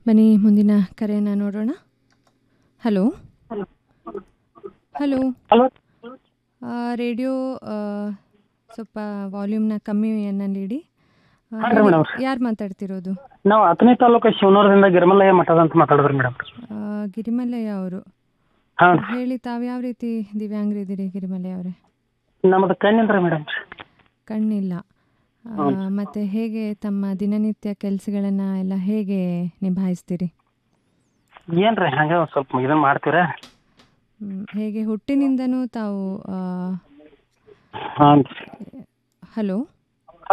ಬನ್ನಿ ಮುಂದಿನ ಕರೆಯನ್ನು ನೋಡೋಣ ಹಲೋ ಹಲೋ ಹಲೋ ರೇಡಿಯೋ ಆ, ಸ್ವಲ್ಪ ವಾಲ್ಯೂಮ್ನ ಕಮ್ಮಿಯನ್ನು ನೀಡಿ ಹಾಂ ರೀ ಮೇಡಮ್ ಯಾರು ಮಾತಾಡ್ತಿರೋದು ನಾವು ಹತ್ತನೇ ತಾಲೂಕು ಶಿವನೂರದಿಂದ ಗಿರಿಮಲ್ಲಯ್ಯ ಮಠದ ಅಂತ ಮಾತಾಡಿದ್ರಿ ಮೇಡಮ್ ಆ, ಗಿರಿಮಲ್ಲಯ್ಯ ಅವರು ಹಾಂ ಹೇಳಿ ತಾವು ಯಾವ ರೀತಿ ದಿವ್ಯಾಂಗರಿದ್ದೀರಿ ಗಿರಿಮಲ್ಲಯ್ಯ ಅವರೇ ನಮ್ಮದು ಕಣ್ಣಿಂದ ಮೇಡಮ್ ಕಣ್ಣಿಲ್ಲ ಆ, ಮತ್ತೆ ಹೇಗೆ ತಮ್ಮ ದಿನನಿತ್ಯ ಕೆಲಸಗಳನ್ನು ಎಲ್ಲ ಹೇಗೆ ನಿಭಾಯಿಸ್ತೀರಿ ಏನು ರೀ ಹಂಗೆ ಒಂದು ಸ್ವಲ್ಪ ಇದನ್ನು ಮಾಡ್ತೀರಾ ಹ್ಮ್, ಹೇಗೆ ಹುಟ್ಟಿನಿಂದನೂ ತಾವು ಆ, ಹಾಂ ಹಲೋ